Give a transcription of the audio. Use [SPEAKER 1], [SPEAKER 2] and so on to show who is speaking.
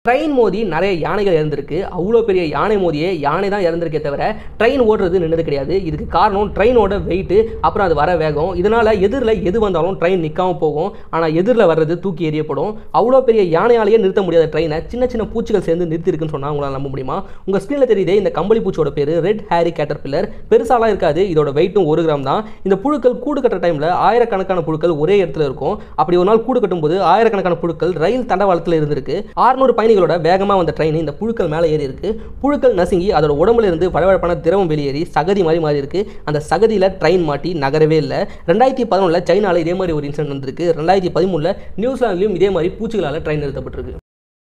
[SPEAKER 1] train மோதி நிறைய யானைகள் இறந்திருக்கு அவ்வளோ பெரிய யானை மோதியே யானை தான் இறந்திருக்கே தவிர ட்ரெயின் ஓடுறது நின்னது கிடையாது இதுக்கு காரணம் ட்ரெயினோட வெயிட்டு அப்புறம் அது வர வேகம் இதனால் எதிரில் எது வந்தாலும் ட்ரெயின் நிற்காம போகும் ஆனால் எதிரில் வர்றது தூக்கி எறியப்படும் அவ்வளோ பெரிய யானையாலேயே நிறுத்த முடியாத ட்ரெயினை சின்ன சின்ன பூச்சிகள் சேர்ந்து நிறுத்திருக்குன்னு சொன்னால் உங்களால் நம்ப முடியுமா உங்கள் ஸ்க்ரீனில் தெரியுதே இந்த கம்பளி பூச்சியோட பேர் ரெட் ஹேரி கேட்டர் பில்லர் பெருசாலாம் இருக்காது இதோட வெயிட்டும் ஒரு கிராம் தான் இந்த புழுக்கள் கூடு கட்டுற டைமில் ஆயிரக்கணக்கான புழுக்கள் ஒரே இடத்துல இருக்கும் அப்படி ஒரு நாள் கூடு கட்டும்போது ஆயிரக்கணக்கான புழுக்கள் ரயில் தண்டவாளத்தில் இருந்திருக்கு ஆறுநூறு பயணிகளோட வேகமாக வந்த ட்ரெயின் இந்த புழுக்கள் மேலே ஏறி இருக்கு புழுக்கள் நசுங்கி அதோட உடம்புல இருந்து வழவழப்பான திரவம் வெளியேறி சகதி மாதிரி மாறி இருக்கு அந்த சகதியில் ட்ரெயின் மாட்டி நகரவே இல்லை ரெண்டாயிரத்தி பதினொன்றில் சைனாவில் இதே மாதிரி ஒரு இன்சிடென்ட் வந்திருக்கு ரெண்டாயிரத்தி பதிமூணில் நியூசிலாந்துலையும் இதே மாதிரி பூச்சிகளால் ட்ரெயின் நிறுத்தப்பட்டிருக்கு